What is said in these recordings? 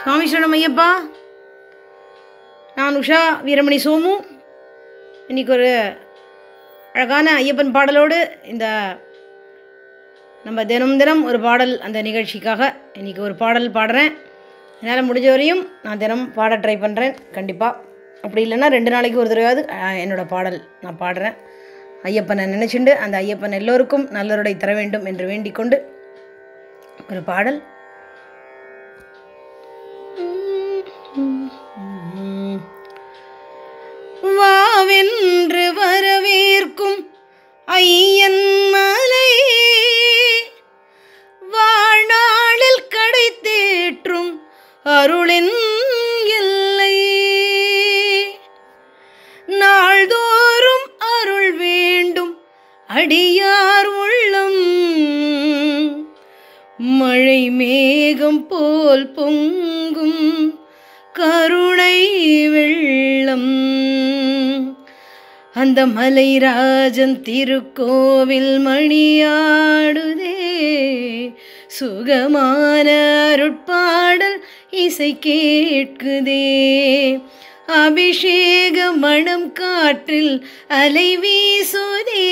சுவாமி சரணம் ஐயப்பா நான் உஷா வீரமணி சோமு இன்னைக்கு ஒரு அழகான ஐயப்பன் பாடலோடு இந்த நம்ம தினம் தினம் ஒரு பாடல் அந்த நிகழ்ச்சிக்காக இன்றைக்கி ஒரு பாடல் பாடுறேன் என்னால் முடிஞ்ச வரையும் நான் தினம் பாட ட்ரை பண்ணுறேன் கண்டிப்பாக அப்படி இல்லைன்னா ரெண்டு நாளைக்கு ஒரு தடவையாவது அஹ், என்னோட பாடல் நான் பாடுறேன் ஐயப்பனை நினச்சிண்டு அந்த ஐயப்பன் எல்லோருக்கும் நல்லருடை தர வேண்டும் என்று வேண்டிக் கொண்டு ஒரு பாடல் வாவென்று வரவேற்கும் ஐயன் மலை வாழ்நாளில் கடை தேற்றும் அருளின் எல்லை நாள்தோறும் அருள் வேண்டும் அடியார் உள்ளம் மழை மேகம் போல் பொங்கும் கருணை வெள்ளம் அந்த மலைராஜன் திருக்கோவில் மணியாடுதே சுகமான அருட்பாடல் இசை கேட்குதே அபிஷேக மணம் காற்றில் அலை வீசுதே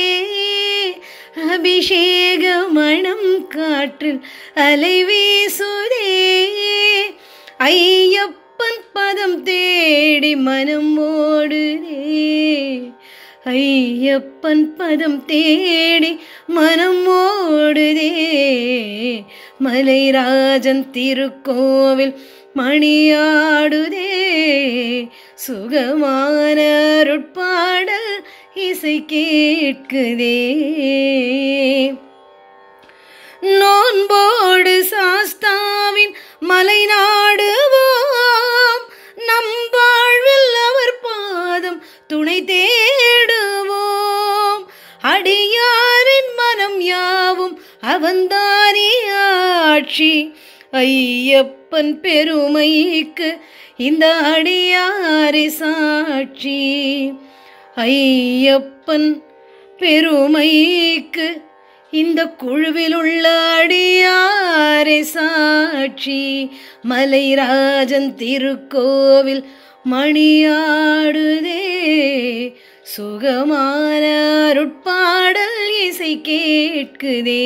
அபிஷேக மணம் காற்றில் அலை வீசுதே ஐயப்பன் பதம் தேடி மனம் ஓடுதே ஐயப்பன் பதம் தேடி மனம் ஓடுதே மலைராஜன் திருக்கோவில் மணியாடுதே சுகமான அருட்பாடல் இசை கேட்குதே நோன்போடு சாஸ்தாவின் மலை நாடுவோம் நம் வாழ்வில் அவர் பாதம் துணை தேடுவோம் அடியாரின் மனம் யாவும் அவன்தானே ஆட்சி ஐயப்பன் பெருமைக்கு இந்த அடியாரை சாட்சி ஐயப்பன் பெருமைக்கு இந்த குழுவில் உள்ள அடியாரை சாட்சி மலைராஜன் திருக்கோவில் மணியாடுதே சுகமான அருட்பாடல் இசை கேட்குதே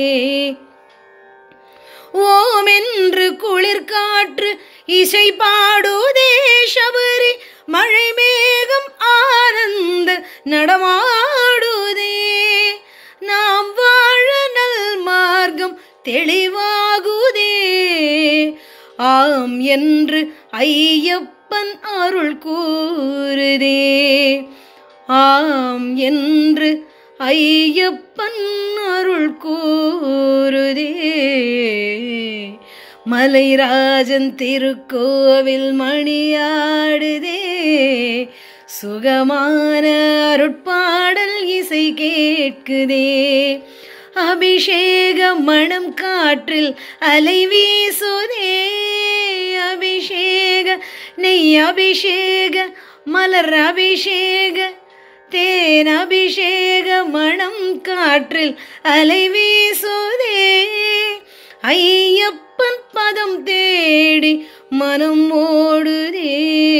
ஓம் என்று குளிர் காற்று இசை பாடுதே சபரி மழை மேகம் ஆனந்த நடமாடுதே நாம் வாழ நல் மார்க்கம் தெளிவாகுதே ஆம் என்று ஐயப்பன் அருள் கூறுதே ஆம் என்று ஐயப்பன் அருள் கூறுதே மலைராஜன் திருக்கோவில் மணியாடுதே சுகமான அருட்பாடல் இசை கேட்குதே அபிஷேக மணம் காற்றில் அலை வீசுதே அபிஷேக நெய் அபிஷேக மலர் அபிஷேக தேன் அபிஷேக மணம் காற்றில் அலை வீசுதே ஐயப்பன் பதம் தேடி மனம் ஓடுதே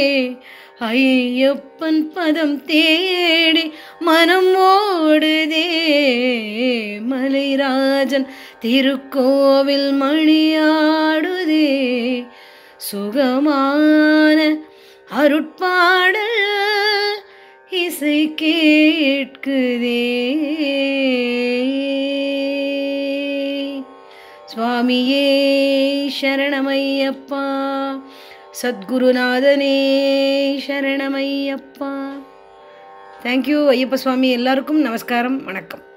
ஐயப்பன் பதம் தேடி மனம் ஓடுதே மலைராஜன் திருக்கோவில் மணியாடுதே சுகமான அருட்பாடல் இசை கேட்குதே சுவாமியே சரணமையப்பா சத்குருநாதனே சரணமையப்பா தேங்க்யூ ஐயப்ப சுவாமி எல்லாருக்கும் நமஸ்காரம் வணக்கம்